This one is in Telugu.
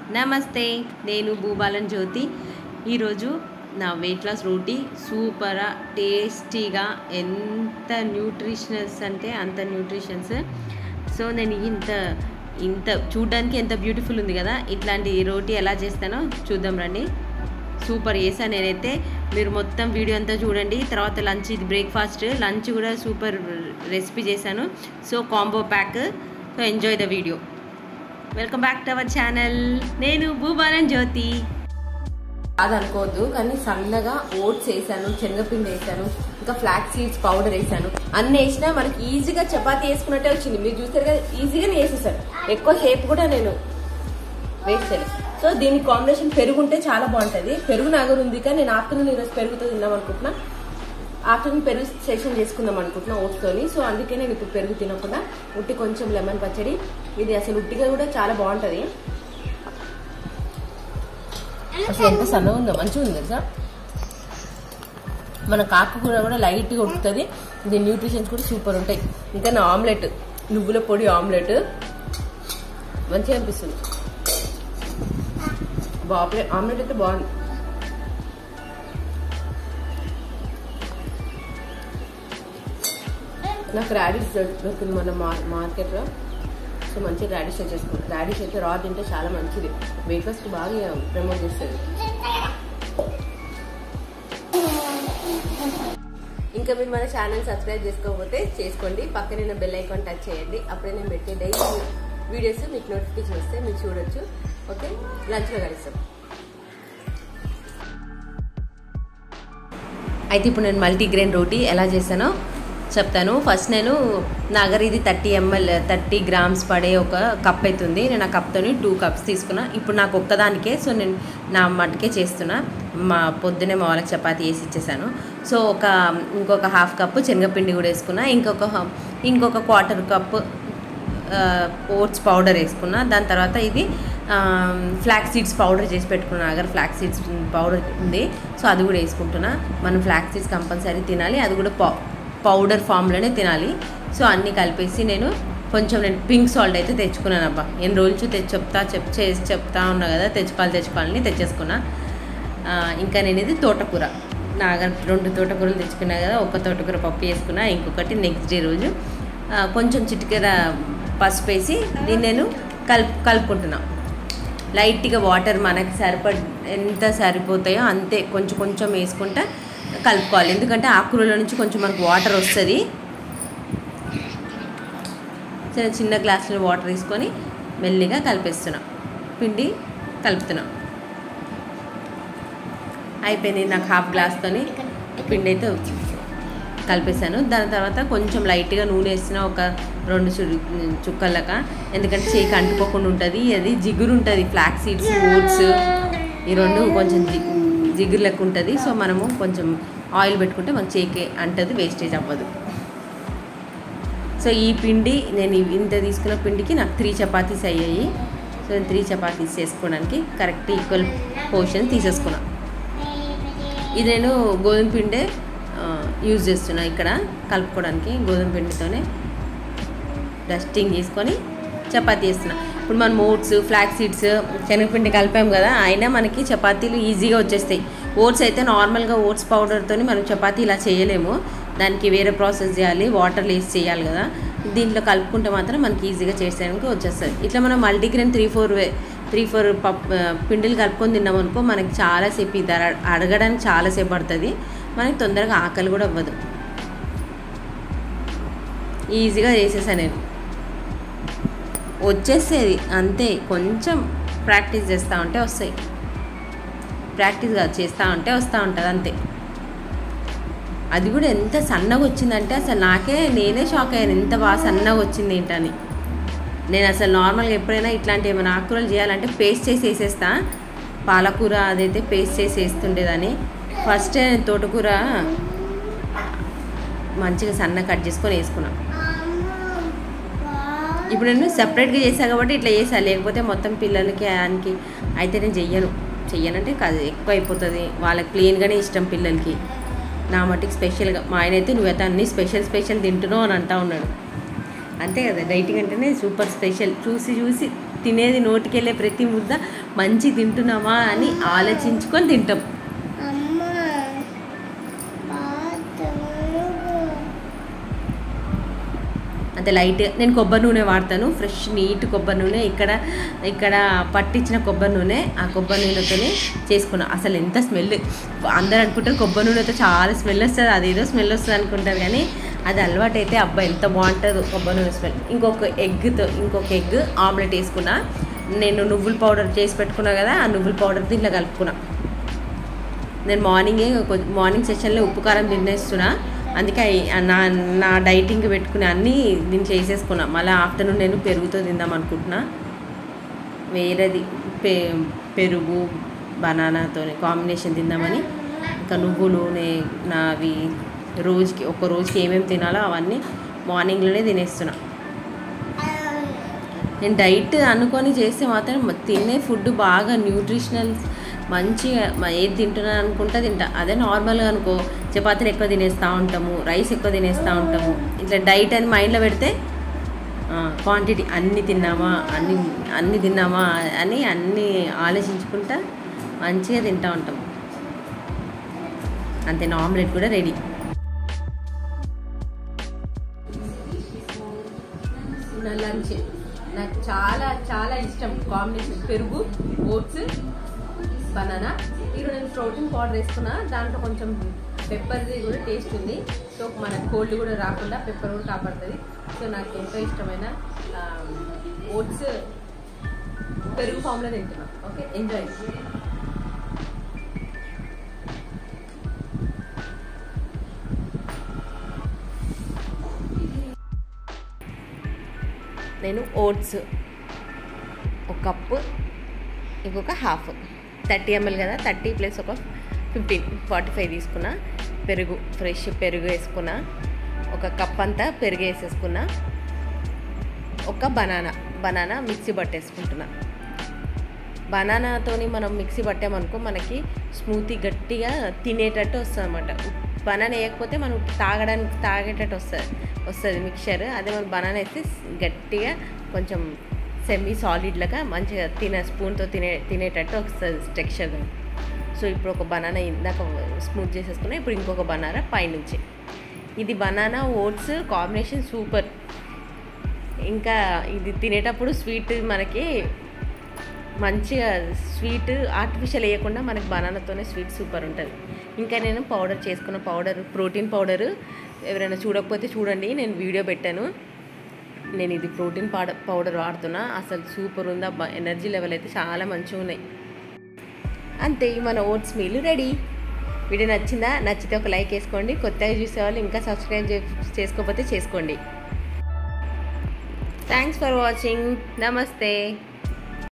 నమస్తే నేను భూబాలన్ జ్యోతి ఈరోజు నా వెయిట్ లాస్ రోటీ సూపరా టేస్టీగా ఎంత న్యూట్రిషనస్ అంటే అంత న్యూట్రిషన్స్ సో నేను ఇంత ఇంత చూడ్డానికి ఎంత బ్యూటిఫుల్ ఉంది కదా ఇట్లాంటి రోటీ ఎలా చేస్తానో చూద్దాం రండి సూపర్ చేసా నేనైతే మీరు మొత్తం వీడియో అంతా చూడండి తర్వాత లంచ్ ఇది బ్రేక్ఫాస్ట్ లంచ్ కూడా సూపర్ రెసిపీ చేశాను so combo pack so enjoy the video welcome back to our channel నేను భూబాలన్ జ్యోతి కాదనుకోవద్దు కానీ సన్నగా ఓట్స్ వేసాను శనగపిండి వేసాను ఇంకా ఫ్లాక్ సీడ్స్ పౌడర్ వేసాను అన్ని వేసినా మనకి ఈజీగా చపాతీ వేసుకున్నట్టే వచ్చింది మీరు చూస్తారు కదా ఈజీగానే వేసేసాను ఎక్కువ సేపు కూడా నేను వేస్తాను సో దీని కాంబినేషన్ పెరుగు ఉంటే చాలా బాగుంటది పెరుగు నాగరు ఉంది కానీ నేను ఆఫ్టర్నూన్ ఈరోజు పెరుగుతో తిందాం అనుకుంటున్నా ఆఫ్టర్నూన్ పెరుగు సెషన్ చేసుకుందాం అనుకుంటున్నా ఓట్స్తోని సో అందుకే నేను ఇప్పుడు పెరుగు తినకుండా ఉట్టి కొంచెం లెమన్ పచ్చడి ఇది అసలు ఉట్టిగా కూడా చాలా బాగుంటది అసలు ఎంత సన్నగా ఉందో మంచిగా ఉంది తెలుసా మన కాకకూర కూడా లైట్గా ఉడుకుతుంది దీని న్యూట్రిషన్స్ కూడా సూపర్ ఉంటాయి ఇంకా నా ఆమ్లెట్ నువ్వుల పొడి ఆమ్లెట్ మంచిగా అనిపిస్తుంది బాబు ఆమ్లెట్ అయితే బాగుంది నాకు రాడిష్ దొరుకుతుంది మన మార్కెట్లో సో మంచిగా రాడిష్ వచ్చేసుకుంటాం రాడిష్ అయితే రా తింటే చాలా మంచిది బ్రేక్ఫాస్ట్ బాగా ప్రమోట్ చేస్తుంది ఇంకా మీరు మన ఛానల్ సబ్స్క్రైబ్ చేసుకోకపోతే చేసుకోండి పక్కన బెల్ ఐకాన్ టచ్ చేయండి అప్పుడే నేను పెట్టే డైలీ వీడియోస్ మీకు నోటిఫికేషన్ వస్తే మీరు చూడొచ్చు ఓకే లంచ్లో కలుస్తాం అయితే ఇప్పుడు నేను మల్టీగ్రెయిన్ రోటీ ఎలా చేశానో చెప్తాను ఫస్ట్ నేను నా దగ్గర ఇది థర్టీ ఎంఎల్ థర్టీ గ్రామ్స్ పడే ఒక కప్ అవుతుంది నేను ఆ కప్తోని టూ కప్స్ తీసుకున్నా ఇప్పుడు నాకు ఒక్కదానికే సో నేను నా మటుకే చేస్తున్నా మా పొద్దునే మా వాళ్ళకి చపాతి వేసి ఇచ్చేసాను సో ఒక ఇంకొక హాఫ్ కప్పు శనగపిండి కూడా వేసుకున్నా ఇంకొక హ- ఇంకొక క్వార్టర్ కప్పు ఓట్స్ పౌడర్ వేసుకున్నా దాని తర్వాత ఇది ఫ్లాక్ సీడ్స్ పౌడర్ చేసి పెట్టుకున్నా అగర్ ఫ్లాక్ సీడ్స్ పౌడర్ ఉంది సో అది కూడా వేసుకుంటున్నా మనం ఫ్లాక్ సీడ్స్ కంపల్సరీ తినాలి అది కూడా పౌ పౌడర్ ఫామ్లోనే తినాలి సో అన్నీ కలిపేసి నేను కొంచెం నేను పింక్ సాల్ట్ అయితే తెచ్చుకున్నాను అబ్బా ఎన్ని రోజులు తెచ్చి చెప్తా చెప్ చేసి చెప్తా ఉన్నా కదా తెచ్చుకోవాలి తెచ్చుకోవాలని తెచ్చేసుకున్నా ఆ, ఇంకా నేను ఇది తోటకూర నా దగ్గర రెండు తోటకూరలు తెచ్చుకున్నా కదా ఒక తోటకూర పప్పు వేసుకున్నా ఇంకొకటి నెక్స్ట్ డే రోజు ఆ, కొంచెం చిటికెర పసుపు వేసి దీన్ని నేను కలుపు కలుపుకుంటున్నా లైట్గా వాటర్ మనకి సరిపడ ఎంత సరిపోతాయో అంతే కొంచెం కొంచెం వేసుకుంటా కలుపుకోవాలి ఎందుకంటే ఆకుకూరల నుంచి కొంచెం మనకు వాటర్ వస్తుంది చిన్న చిన్న గ్లాసులో వాటర్ వేసుకొని మెల్లిగా కలిపేస్తున్నా పిండి కలుపుతున్నా అయిపోయింది నాకు హాఫ్ గ్లాస్తోని పిండి అయితే కలిపేసాను దాని తర్వాత కొంచెం లైట్గా నూనె వేసిన ఒక రెండు చుడు చుక్కలక ఎందుకంటే చేయికి అంటుకోకుండా ఉంటుంది అది జిగురు ఉంటుంది ఫ్లాక్ సీడ్స్ ఓట్స్ ఈ రెండు కొంచెం జి జిగురు లెక్క ఉంటుంది సో మనము కొంచెం ఆయిల్ పెట్టుకుంటే మన చేయికి అంటది వేస్టేజ్ అవ్వదు సో ఈ పిండి నేను ఇవి- ఇంత తీసుకున్న పిండికి నాకు త్రీ చపాతీస్ అయ్యాయి సో నేను త్రీ చపాతీస్ చేసుకోవడానికి కరెక్ట్ ఈక్వల్ పోర్షన్ తీసేసుకున్నా ఇది నేను గోధుమ పిండే యూజ్ చేస్తున్నా ఇక్కడ కలుపుకోవడానికి గోధుమ పిండితోనే డస్టింగ్ చేసుకొని చపాతీ చేస్తున్నా ఇప్పుడు మనం ఓట్స్ ఫ్లాక్ సీడ్స్ శనగపిండి కలిపాం కదా అయినా మనకి చపాతీలు ఈజీగా వచ్చేస్తాయి ఓట్స్ అయితే నార్మల్గా ఓట్స్ పౌడర్తో మనం చపాతీ ఇలా చేయలేము దానికి వేరే ప్రాసెస్ చేయాలి వాటర్ వేసి చేయాలి కదా దీంట్లో కలుపుకుంటే మాత్రం మనకి ఈజీగా చేసేయడానికి వచ్చేస్తుంది ఇట్లా మనం మల్టీగ్రెయిన్ త్రీ ఫోర్ వే త్రీ ఫోర్ పప్ పిండిలు కలుపుకొని తిన్నాం అనుకో మనకి చాలాసేపు ఇది అడ- అడగడానికి చాలాసేపు పడుతుంది మనకి తొందరగా ఆకలి కూడా అవ్వదు ఈజీగా చేసేసాను నేను వచ్చేసేది అంతే కొంచెం ప్రాక్టీస్ చేస్తూ ఉంటే వస్తాయి ప్రాక్టీస్ కాదు చేస్తూ ఉంటే వస్తూ ఉంటుంది అంతే అది కూడా ఎంత సన్నగా వచ్చిందంటే అసలు నాకే నేనే షాక్ అయ్యాను ఎంత బాగా సన్నగా వచ్చింది ఏంటని నేను అసలు నార్మల్గా ఎప్పుడైనా ఇట్లాంటి ఏమైనా ఆకుకూరలు చేయాలంటే పేస్ట్ చేసి వేసేస్తా పాలకూర అదైతే పేస్ట్ చేసి వేస్తుండేదాన్ని ఫస్ట్ నేను తోటకూర మంచిగా సన్న కట్ చేసుకొని వేసుకున్నా ఇప్పుడు నేను సెపరేట్గా చేశాను కాబట్టి ఇట్లా చేసా లేకపోతే మొత్తం పిల్లలకి ఆయనకి అయితే నేను చెయ్యను చెయ్యనంటే కాదు ఎక్కువ అయిపోతుంది వాళ్ళకి ప్లెయిన్గానే ఇష్టం పిల్లలకి నా మట్టుకు స్పెషల్గా మా ఆయన అయితే నువ్వైతే అన్ని స్పెషల్ స్పెషల్ తింటున్నావు అని అంటా ఉన్నాడు అంతే కదా డైటింగ్ అంటేనే సూపర్ స్పెషల్ చూసి చూసి తినేది నోటికెళ్ళే ప్రతి ముద్ద మంచి తింటున్నామా అని ఆలోచించుకొని తింటాం అమ్మ పాతలు అంతే లైట్ నేను కొబ్బరి నూనె వాడతాను ఫ్రెష్ నీట్ కొబ్బరి నూనె ఇక్కడ ఇక్కడ పట్టించిన కొబ్బరి నూనె ఆ కొబ్బరి నూనెతోనే చేసుకున్నా అసలు ఎంత స్మెల్ అందరు అనుకుంటారు కొబ్బరి నూనెతో చాలా స్మెల్ వస్తుంది అదేదో స్మెల్ వస్తుంది అనుకుంటారు కానీ అది అలవాటు అయితే అబ్బా ఎంత బాగుంటుందో కొబ్బరి నూనె స్మెల్ ఇంకొక ఎగ్తో ఇంకొక ఎగ్ ఆమ్లెట్ వేసుకున్నా నేను నువ్వుల పౌడర్ చేసి పెట్టుకున్నా కదా ఆ నువ్వుల పౌడర్ దీంట్లో కలుపుకున్నా నేను మార్నింగే కొ- మార్నింగ్ సెషన్లో ఉప్పు కారం తినేస్తున్నా అందుకే అయి- నా నా డైటింగ్ పెట్టుకునే అన్నీ నేను చేసేసుకున్నా మళ్ళీ ఆఫ్టర్నూన్ నేను పెరుగుతో తిందాం అనుకుంటున్నా వేరేది పె పెరుగు బనానాతో కాంబినేషన్ తిందామని ఇంకా నువ్వులు నే నావి రోజుకి ఒక రోజుకి ఏమేమి తినాలో అవన్నీ మార్నింగ్లోనే తినేస్తున్నా నేను డైట్ అనుకొని చేస్తే మాత్రం మ- తినే ఫుడ్ బాగా న్యూట్రిషనల్ మంచిగా మ- ఏది తింటున్నాను అనుకుంటా తింటా అదే నార్మల్గా అనుకో చపాతీలు ఎక్కువ తినేస్తూ ఉంటాము రైస్ ఎక్కువ తినేస్తూ ఉంటాము ఇట్లా డైట్ అని మైండ్లో పెడితే క్వాంటిటీ అన్ని తిన్నామా అన్ని అన్ని తిన్నామా అని అన్ని ఆలోచించుకుంటా మంచిగా తింటూ ఉంటాం అంతే నా ఆమ్లెట్ కూడా రెడీ నా లంచ్ నాకు చాలా చాలా ఇష్టం కాంబినేషన్ పెరుగు ఓట్స్ బనానా ఈరోజు నేను ప్రోటీన్ పౌడర్ వేసుకున్నా దాంట్లో కొంచెం పెప్పర్ది కూడా టేస్ట్ ఉంది సో మన కోల్డ్ కూడా రాకుండా పెప్పర్ కూడా కాపాడుతుంది సో నాకు ఎంతో ఇష్టమైన ఓట్స్ పెరుగు ఫామ్లో తింటున్నా ఓకే ఎంజాయ్ నేను ఓట్స్ ఒక కప్పు ఇంకొక హాఫ్ థర్టీ ఎంఎల్ కదా థర్టీ ప్లస్ ఒక ఫిఫ్టీన్ ఫార్టీ ఫైవ్ తీసుకున్నా పెరుగు ఫ్రెష్ పెరుగు వేసుకున్నా ఒక కప్ అంతా పెరుగు వేసేసుకున్నా ఒక బనానా బనానా మిక్సీ పట్టేసుకుంటున్నా బనానాతోని మనం మిక్సీ పట్టామనుకో మనకి స్మూతీ గట్టిగా తినేటట్టు వస్తుంది అనమాట బనానా వేయకపోతే మనం తాగడానికి తాగేటట్టు వస్తుంది వస్తుంది మిక్చర్ అదే మనం బనానా వేస్తే గట్టిగా కొంచెం సెమీ సాలిడ్ లాగా మంచిగా తినే స్పూన్తో తినే తినేటట్టు వస్తుంది టెక్స్చర్ సో ఇప్పుడు ఒక బనానా ఇందాక స్మూత్ చేసేసుకున్నా ఇప్పుడు ఇంకొక బనానా పైనుంచి ఇది బనానా ఓట్స్ కాంబినేషన్ సూపర్ ఇంకా ఇది తినేటప్పుడు స్వీట్ మనకి మంచిగా స్వీట్ ఆర్టిఫిషియల్ వేయకుండా మనకి బనానాతోనే స్వీట్ సూపర్ ఉంటుంది ఇంకా నేను పౌడర్ చేసుకున్న పౌడర్ ప్రోటీన్ పౌడర్ ఎవరైనా చూడకపోతే చూడండి నేను వీడియో పెట్టాను నేను ఇది ప్రోటీన్ పౌడర్ పౌడర్ వాడుతున్నా అసలు సూపర్ ఉందా ఎనర్జీ లెవెల్ అయితే చాలా మంచిగా ఉన్నాయి అంతే మన ఓట్స్ మీల్ రెడీ వీడియో నచ్చిందా నచ్చితే ఒక లైక్ వేసుకోండి కొత్తగా చూసేవాళ్ళు ఇంకా సబ్స్క్రైబ్ చేసుకోకపోతే చేసుకోండి థ్యాంక్స్ ఫర్ వాచింగ్ నమస్తే